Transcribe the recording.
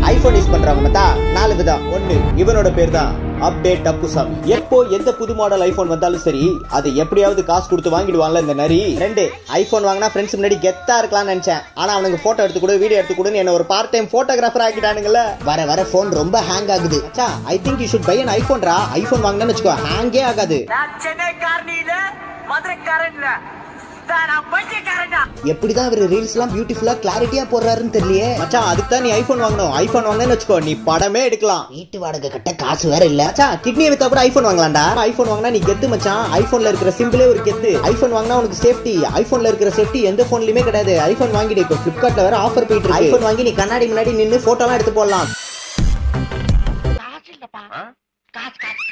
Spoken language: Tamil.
ஐபோன் யூஸ் பண்றவங்க மத்தா நாலு விதம் ஒண்ணு இவனோட பேர் தான் அப்டேட் அப்புசாமி எப்போ எந்த புது மாடல் ஐபோன் வந்தாலும் சரி அதை எப்படியாவது காசு கொடுத்து வாங்கிடுவான்ல இந்த நரி ரெண்டு ஐபோன் வாங்கினா ஃப்ரெண்ட்ஸ் முன்னாடி கெத்தா இருக்கலாம்னு நினைச்சேன் ஆனா அவனுக்கு போட்டோ எடுத்து கொடு வீடியோ எடுத்து கொடுன்னு என்ன ஒரு பார்ட் டைம் போட்டோகிராஃபர் ஆக்கிட்டானுங்கல்ல வர வர போன் ரொம்ப ஹேங் ஆகுது அச்சா I think you should buy an iPhone ரா ஐபோன் வாங்கினேன்னு வச்சுக்கோ ஹேங்கே ஆகாது நான் சென்னைக்காரன் இல்ல மதுரைக்காரன் இல்ல நான் பைத்தியக்காரன்டா எப்படிதான் இவர் ரீல்ஸ் எல்லாம் பியூட்டிஃபுல்லா கிளாரிட்டியா போடுறாருன்னு தெரியலையே மச்சான் அதுக்கு தான் நீ ஐபோன் வாங்கணும் ஐபோன் வாங்கினேன்னு வச்சுக்கோ நீ படமே எடுக்கலாம் வீட்டு வாடகை கட்ட காசு வேற இல்ல மச்சான் கிட்னியை வித்தா கூட ஐபோன் வாங்கலாம்டா ஐபோன் வாங்கினா நீ கெத்து மச்சான் ஐபோன்ல இருக்கிற சிம்பிளே ஒரு கெத்து ஐபோன் வாங்கினா உனக்கு சேஃப்டி ஐபோன்ல இருக்கிற சேஃப்டி எந்த போன்லயுமே கிடையாது ஐபோன் வாங்கிடு இப்போ பிளிப்கார்ட்ல வேற ஆஃபர் போயிட்டு இருக்கு ஐபோன் வாங்கி நீ கண்ணாடி முன்னாடி நின்னு போட்டோலாம் எடுத்து போடலாம் காசு இல்லப்பா காசு காசு